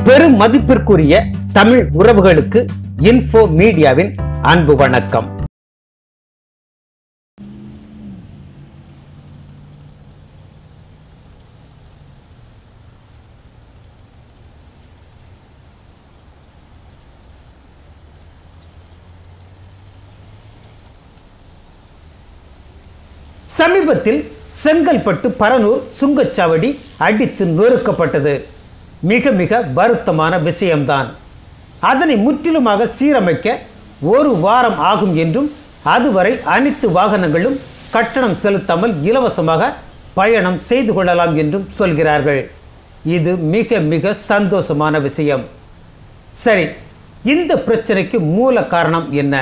பெரும் மதிப்பிற்குரிய தமிழ் உறவுகளுக்கு இன்ஃபோ மீடியாவின் அன்பு வணக்கம் சமீபத்தில் செங்கல்பட்டு பரனூர் சுங்கச்சாவடி அடித்து நொறுக்கப்பட்டது மிக மிக வருத்தமான விஷயம்தான் அதனை முற்றிலுமாக சீரமைக்க ஒரு வாரம் ஆகும் என்றும் அதுவரை அனைத்து வாகனங்களும் கட்டணம் செலுத்தாமல் இலவசமாக பயணம் செய்து கொள்ளலாம் என்றும் சொல்கிறார்கள் இது மிக மிக சந்தோஷமான விஷயம் சரி இந்த பிரச்சனைக்கு மூல காரணம் என்ன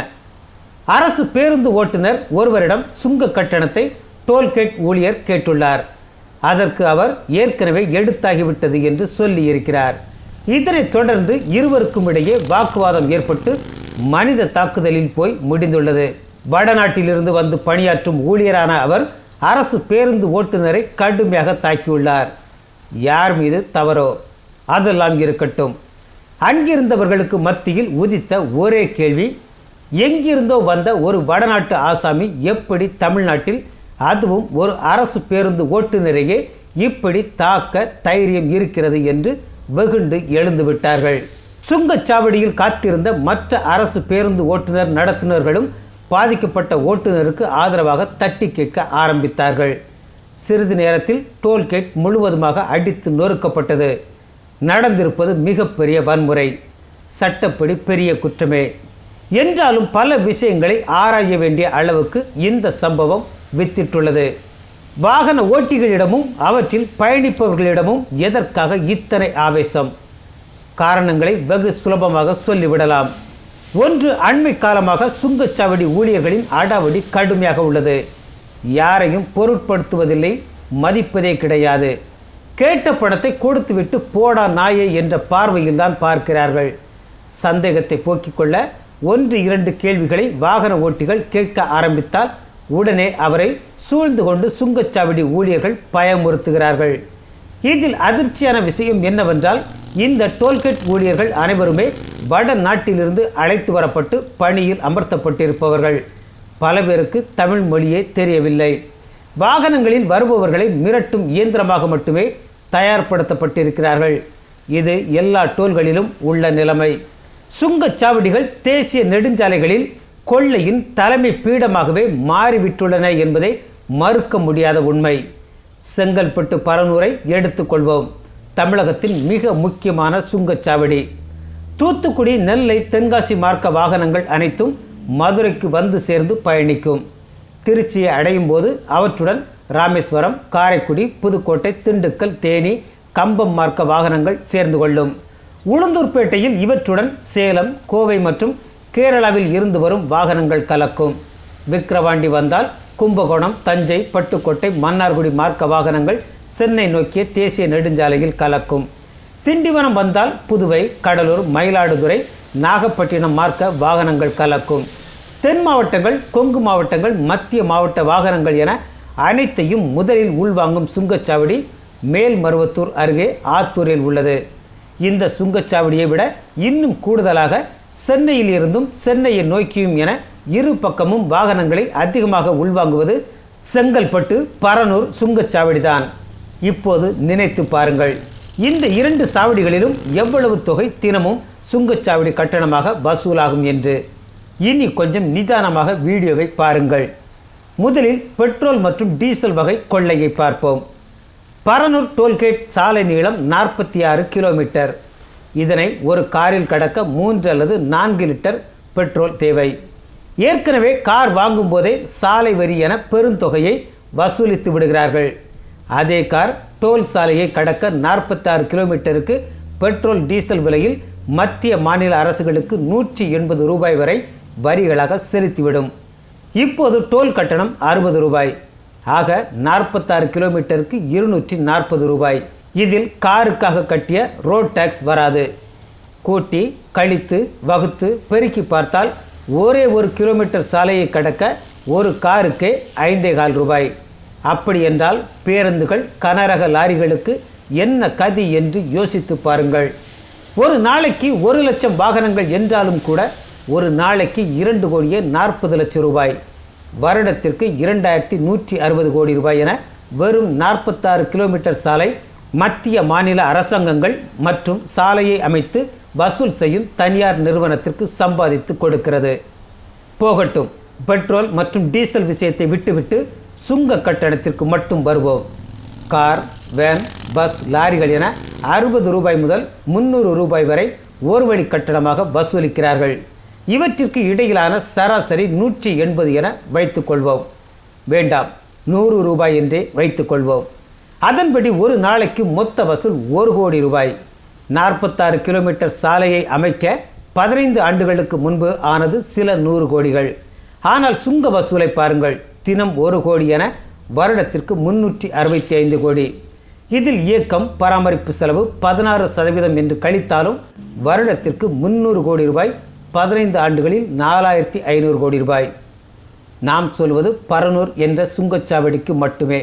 அரசு பேருந்து ஓட்டுநர் ஒருவரிடம் சுங்க கட்டணத்தை டோல்கேட் ஊழியர் கேட்டுள்ளார் அதற்கு அவர் ஏற்கனவே எடுத்தாகிவிட்டது என்று சொல்லி இருக்கிறார் இதனைத் தொடர்ந்து இருவருக்கும் இடையே வாக்குவாதம் ஏற்பட்டு மனித தாக்குதலில் போய் முடிந்துள்ளது வடநாட்டிலிருந்து வந்து பணியாற்றும் ஊழியரான அவர் அரசு பேருந்து ஓட்டுநரை கடுமையாக தாக்கியுள்ளார் யார் மீது தவறோ அதெல்லாம் இருக்கட்டும் அங்கிருந்தவர்களுக்கு மத்தியில் உதித்த ஒரே கேள்வி எங்கிருந்தோ வந்த ஒரு வடநாட்டு ஆசாமி எப்படி தமிழ்நாட்டில் அதுவும் ஒரு அரசு பேருந்து ஓட்டுநரையே இப்படி தாக்க தைரியம் இருக்கிறது என்று வெகுண்டு எழுந்து விட்டார்கள் சுங்கச்சாவடியில் காத்திருந்த மற்ற அரசு பேருந்து ஓட்டுநர் நடத்துனர்களும் பாதிக்கப்பட்ட ஓட்டுநருக்கு ஆதரவாக தட்டி கேட்க ஆரம்பித்தார்கள் சிறிது நேரத்தில் டோல்கேட் முழுவதுமாக அடித்து நொறுக்கப்பட்டது நடந்திருப்பது மிகப்பெரிய வன்முறை சட்டப்படி பெரிய குற்றமே என்றாலும் பல விஷயங்களை ஆராய வேண்டிய அளவுக்கு இந்த சம்பவம் வித்திட்டுள்ளது வாகன ஓட்டிகளிடமும் அவற்றில் பயணிப்பவர்களிடமும் எதற்காக இத்தனை ஆவேசம் காரணங்களை வெகு சுலபமாக சொல்லிவிடலாம் ஒன்று அண்மை காலமாக சுங்கச்சாவடி ஊழியர்களின் அடாவடி கடுமையாக உள்ளது யாரையும் பொருட்படுத்துவதில்லை மதிப்பதே கிடையாது கேட்ட பணத்தை கொடுத்துவிட்டு போடா நாயே என்ற பார்வையில் தான் பார்க்கிறார்கள் சந்தேகத்தை போக்கிக் கொள்ள ஒன்று இரண்டு கேள்விகளை வாகன ஓட்டிகள் கேட்க ஆரம்பித்தால் உடனே அவரை சூழ்ந்து கொண்டு சுங்கச்சாவடி ஊழியர்கள் பயமுறுத்துகிறார்கள் இதில் அதிர்ச்சியான விஷயம் என்னவென்றால் இந்த டோல்கேட் ஊழியர்கள் அனைவருமே வட நாட்டிலிருந்து அழைத்து வரப்பட்டு பணியில் அமர்த்தப்பட்டிருப்பவர்கள் பல பேருக்கு தமிழ் மொழியே தெரியவில்லை வாகனங்களில் வருபவர்களை மிரட்டும் இயந்திரமாக மட்டுமே தயார்படுத்தப்பட்டிருக்கிறார்கள் இது எல்லா டோல்களிலும் உள்ள நிலைமை சுங்கச்சாவடிகள் தேசிய நெடுஞ்சாலைகளில் கொள்ளையின் தலைமை பீடமாகவே மாறிவிட்டுள்ளன என்பதை மறுக்க முடியாத உண்மை செங்கல்பட்டு பரனூரை எடுத்துக்கொள்வோம் தமிழகத்தின் மிக முக்கியமான சுங்கச்சாவடி தூத்துக்குடி நெல்லை தென்காசி மார்க்க வாகனங்கள் அனைத்தும் மதுரைக்கு வந்து சேர்ந்து பயணிக்கும் திருச்சியை அடையும் போது அவற்றுடன் ராமேஸ்வரம் காரைக்குடி புதுக்கோட்டை திண்டுக்கல் தேனி கம்பம் மார்க்க வாகனங்கள் சேர்ந்து கொள்ளும் உளுந்தூர்பேட்டையில் இவற்றுடன் சேலம் கோவை மற்றும் கேரளாவில் இருந்து வரும் வாகனங்கள் கலக்கும் விக்கிரவாண்டி வந்தால் கும்பகோணம் தஞ்சை பட்டுக்கோட்டை மன்னார்குடி மார்க்க வாகனங்கள் சென்னை நோக்கிய தேசிய நெடுஞ்சாலையில் கலக்கும் திண்டிவனம் வந்தால் புதுவை கடலூர் மயிலாடுதுறை நாகப்பட்டினம் மார்க்க வாகனங்கள் கலக்கும் தென் மாவட்டங்கள் கொங்கு மாவட்டங்கள் மத்திய மாவட்ட வாகனங்கள் என அனைத்தையும் முதலில் உள்வாங்கும் சுங்கச்சாவடி மேல்மருவத்தூர் அருகே ஆத்தூரில் உள்ளது இந்த சுங்கச்சாவடியை விட இன்னும் கூடுதலாக சென்னையில் இருந்தும் சென்னையை நோக்கியும் என இரு பக்கமும் வாகனங்களை அதிகமாக உள்வாங்குவது செங்கல்பட்டு பரனூர் சுங்கச்சாவடிதான் இப்போது நினைத்து பாருங்கள் இந்த இரண்டு சாவடிகளிலும் எவ்வளவு தொகை தினமும் சுங்கச்சாவடி கட்டணமாக வசூலாகும் என்று இனி கொஞ்சம் நிதானமாக வீடியோவை பாருங்கள் முதலில் பெட்ரோல் மற்றும் டீசல் வகை கொள்ளையை பார்ப்போம் பரனூர் டோல்கேட் சாலை நீளம் நாற்பத்தி ஆறு கிலோமீட்டர் இதனை ஒரு காரில் கடக்க மூன்று அல்லது நான்கு லிட்டர் பெட்ரோல் தேவை ஏற்கனவே கார் வாங்கும் போதே சாலை வரி என பெருந்தொகையை வசூலித்து விடுகிறார்கள் அதே கார் டோல் சாலையை கடக்க நாற்பத்தாறு கிலோமீட்டருக்கு பெட்ரோல் டீசல் விலையில் மத்திய மாநில அரசுகளுக்கு நூற்றி எண்பது ரூபாய் வரை வரிகளாக செலுத்திவிடும் இப்போது டோல் கட்டணம் அறுபது ரூபாய் ஆக நாற்பத்தாறு கிலோமீட்டருக்கு இருநூற்றி நாற்பது ரூபாய் இதில் காருக்காக கட்டிய ரோட் டேக்ஸ் வராது கூட்டி கழித்து வகுத்து பெருக்கி பார்த்தால் ஒரே ஒரு கிலோமீட்டர் சாலையை கடக்க ஒரு காருக்கே ஐந்தே கால் ரூபாய் அப்படி என்றால் பேருந்துகள் கனரக லாரிகளுக்கு என்ன கதி என்று யோசித்து பாருங்கள் ஒரு நாளைக்கு ஒரு லட்சம் வாகனங்கள் என்றாலும் கூட ஒரு நாளைக்கு இரண்டு கோடியே நாற்பது லட்சம் ரூபாய் வருடத்திற்கு இரண்டாயிரத்தி நூற்றி அறுபது கோடி ரூபாய் என வெறும் நாற்பத்தாறு கிலோமீட்டர் சாலை மத்திய மாநில அரசாங்கங்கள் மற்றும் சாலையை அமைத்து வசூல் செய்யும் தனியார் நிறுவனத்திற்கு சம்பாதித்து கொடுக்கிறது போகட்டும் பெட்ரோல் மற்றும் டீசல் விஷயத்தை விட்டுவிட்டு சுங்க கட்டணத்திற்கு மட்டும் வருவோம் கார் வேன் பஸ் லாரிகள் என அறுபது ரூபாய் முதல் முந்நூறு ரூபாய் வரை ஒரு வழி கட்டணமாக வசூலிக்கிறார்கள் இவற்றிற்கு இடையிலான சராசரி நூற்றி எண்பது என வைத்துக்கொள்வோம் வேண்டாம் நூறு ரூபாய் என்றே வைத்துக்கொள்வோம் அதன்படி ஒரு நாளைக்கு மொத்த வசூல் ஒரு கோடி ரூபாய் நாற்பத்தாறு கிலோமீட்டர் சாலையை அமைக்க பதினைந்து ஆண்டுகளுக்கு முன்பு ஆனது சில நூறு கோடிகள் ஆனால் சுங்க வசூலை பாருங்கள் தினம் ஒரு கோடி என வருடத்திற்கு முன்னூற்றி அறுபத்தி ஐந்து கோடி இதில் இயக்கம் பராமரிப்பு செலவு பதினாறு சதவீதம் என்று கழித்தாலும் வருடத்திற்கு முன்னூறு கோடி ரூபாய் பதினைந்து ஆண்டுகளில் நாலாயிரத்தி ஐநூறு கோடி ரூபாய் நாம் சொல்வது பரனூர் என்ற சுங்கச்சாவடிக்கு மட்டுமே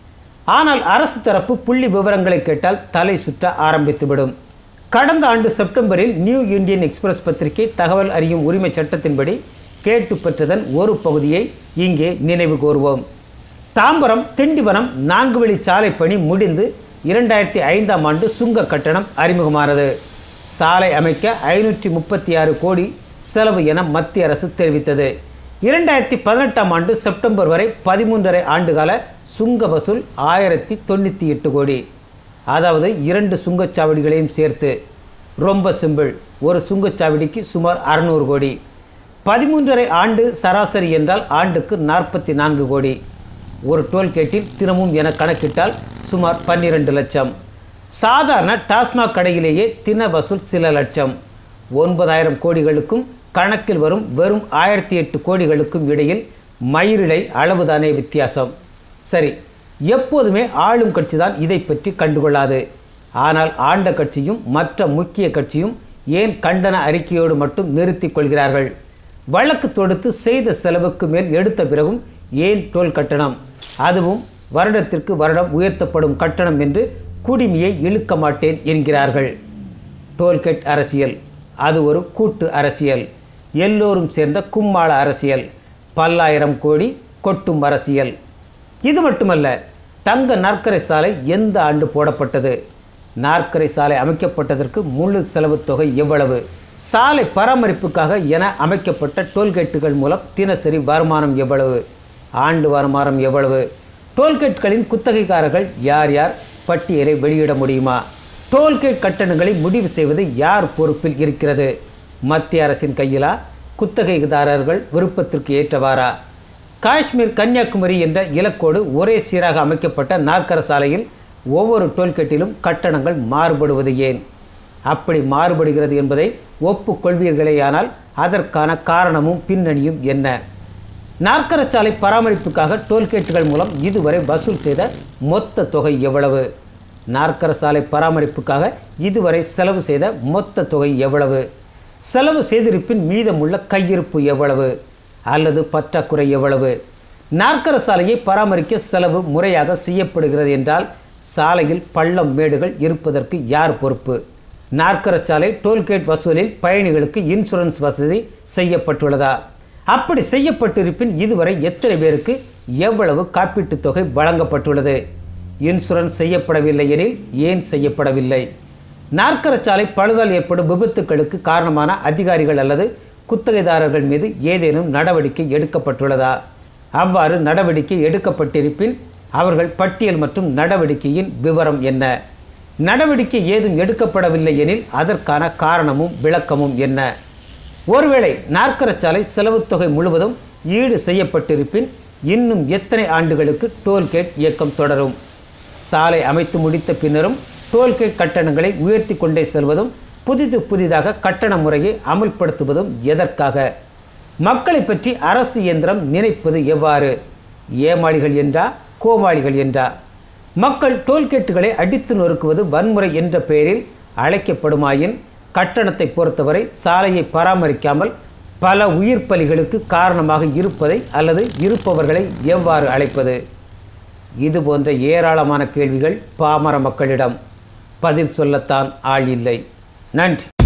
ஆனால் அரசு தரப்பு புள்ளி விவரங்களை கேட்டால் தலை சுற்ற ஆரம்பித்துவிடும் கடந்த ஆண்டு செப்டம்பரில் நியூ இந்தியன் எக்ஸ்பிரஸ் பத்திரிகை தகவல் அறியும் உரிமை சட்டத்தின்படி கேட்டு பெற்றதன் ஒரு பகுதியை இங்கே நினைவு கூறுவோம் தாம்பரம் திண்டிவனம் நான்கு வழி சாலை பணி முடிந்து இரண்டாயிரத்தி ஐந்தாம் ஆண்டு சுங்க கட்டணம் அறிமுகமானது சாலை அமைக்க ஐநூற்றி முப்பத்தி ஆறு கோடி செலவு என மத்திய அரசு தெரிவித்தது இரண்டாயிரத்தி பதினெட்டாம் ஆண்டு செப்டம்பர் வரை பதிமூன்றரை ஆண்டுகால சுங்க வசூல் ஆயிரத்தி தொண்ணூற்றி எட்டு கோடி அதாவது இரண்டு சுங்கச்சாவடிகளையும் சேர்த்து ரொம்ப சிம்பிள் ஒரு சுங்கச்சாவடிக்கு சுமார் அறுநூறு கோடி பதிமூன்றரை ஆண்டு சராசரி என்றால் ஆண்டுக்கு நாற்பத்தி நான்கு கோடி ஒரு டோல்கேட்டில் தினமும் என கணக்கிட்டால் சுமார் பன்னிரண்டு லட்சம் சாதாரண டாஸ்மாக் கடையிலேயே தின வசூல் சில லட்சம் ஒன்பதாயிரம் கோடிகளுக்கும் கணக்கில் வரும் வெறும் ஆயிரத்தி எட்டு கோடிகளுக்கும் இடையில் மயிரிழை அளவுதானே வித்தியாசம் சரி எப்போதுமே ஆளும் கட்சி தான் இதை பற்றி கண்டுகொள்ளாது ஆனால் ஆண்ட கட்சியும் மற்ற முக்கிய கட்சியும் ஏன் கண்டன அறிக்கையோடு மட்டும் நிறுத்திக் கொள்கிறார்கள் வழக்கு தொடுத்து செய்த செலவுக்கு மேல் எடுத்த பிறகும் ஏன் டோல் கட்டணம் அதுவும் வருடத்திற்கு வருடம் உயர்த்தப்படும் கட்டணம் என்று குடிமையை இழுக்க மாட்டேன் என்கிறார்கள் டோல்கேட் அரசியல் அது ஒரு கூட்டு அரசியல் எல்லோரும் சேர்ந்த கும்மாள அரசியல் பல்லாயிரம் கோடி கொட்டும் அரசியல் இது மட்டுமல்ல தங்க நாற்கரை சாலை எந்த ஆண்டு போடப்பட்டது நாற்கரை சாலை அமைக்கப்பட்டதற்கு முழு செலவு தொகை எவ்வளவு சாலை பராமரிப்புக்காக என அமைக்கப்பட்ட டோல்கேட்டுகள் மூலம் தினசரி வருமானம் எவ்வளவு ஆண்டு வருமானம் எவ்வளவு டோல்கேட்களின் குத்தகைக்காரர்கள் யார் யார் பட்டியலை வெளியிட முடியுமா டோல்கேட் கட்டணங்களை முடிவு செய்வது யார் பொறுப்பில் இருக்கிறது மத்திய அரசின் கையிலா குத்தகைதாரர்கள் விருப்பத்திற்கு ஏற்றவாறா காஷ்மீர் கன்னியாகுமரி என்ற இலக்கோடு ஒரே சீராக அமைக்கப்பட்ட நாற்கர சாலையில் ஒவ்வொரு டோல்கேட்டிலும் கட்டணங்கள் மாறுபடுவது ஏன் அப்படி மாறுபடுகிறது என்பதை ஒப்புக்கொள்வீர்களேயானால் அதற்கான காரணமும் பின்னணியும் என்ன நாற்கர சாலை பராமரிப்புக்காக டோல்கேட்டுகள் மூலம் இதுவரை வசூல் செய்த மொத்த தொகை எவ்வளவு நாற்கர சாலை பராமரிப்புக்காக இதுவரை செலவு செய்த மொத்த தொகை எவ்வளவு செலவு செய்திருப்பின் மீதமுள்ள கையிருப்பு எவ்வளவு அல்லது பற்றாக்குறை எவ்வளவு நாற்கர சாலையை பராமரிக்க செலவு முறையாக செய்யப்படுகிறது என்றால் சாலையில் பள்ளம் மேடுகள் இருப்பதற்கு யார் பொறுப்பு நாற்கர சாலை டோல்கேட் வசூலில் பயணிகளுக்கு இன்சூரன்ஸ் வசதி செய்யப்பட்டுள்ளதா அப்படி செய்யப்பட்டிருப்பின் இதுவரை எத்தனை பேருக்கு எவ்வளவு காப்பீட்டுத் தொகை வழங்கப்பட்டுள்ளது இன்சூரன்ஸ் செய்யப்படவில்லை எனில் ஏன் செய்யப்படவில்லை நாற்கர சாலை பழுதால் ஏற்படும் விபத்துக்களுக்கு காரணமான அதிகாரிகள் அல்லது குத்தகைதாரர்கள் மீது ஏதேனும் நடவடிக்கை எடுக்கப்பட்டுள்ளதா அவ்வாறு நடவடிக்கை எடுக்கப்பட்டிருப்பின் அவர்கள் பட்டியல் மற்றும் நடவடிக்கையின் விவரம் என்ன நடவடிக்கை ஏதும் எடுக்கப்படவில்லை எனில் அதற்கான காரணமும் விளக்கமும் என்ன ஒருவேளை நாற்கர சாலை செலவுத் தொகை முழுவதும் ஈடு செய்யப்பட்டிருப்பின் இன்னும் எத்தனை ஆண்டுகளுக்கு டோல்கேட் இயக்கம் தொடரும் சாலை அமைத்து முடித்த பின்னரும் டோல்கேட் கட்டணங்களை உயர்த்தி கொண்டே செல்வதும் புதிது புதிதாக கட்டண முறையை அமுல்படுத்துவதும் எதற்காக மக்களை பற்றி அரசு இயந்திரம் நினைப்பது எவ்வாறு ஏமாளிகள் என்றா கோமாளிகள் என்றா மக்கள் டோல்கேட்டுகளை அடித்து நொறுக்குவது வன்முறை என்ற பெயரில் அழைக்கப்படுமாயின் கட்டணத்தை பொறுத்தவரை சாலையை பராமரிக்காமல் பல உயிர் பலிகளுக்கு காரணமாக இருப்பதை அல்லது இருப்பவர்களை எவ்வாறு அழைப்பது இது போன்ற ஏராளமான கேள்விகள் பாமர மக்களிடம் பதில் சொல்லத்தான் ஆள் இல்லை நன்றி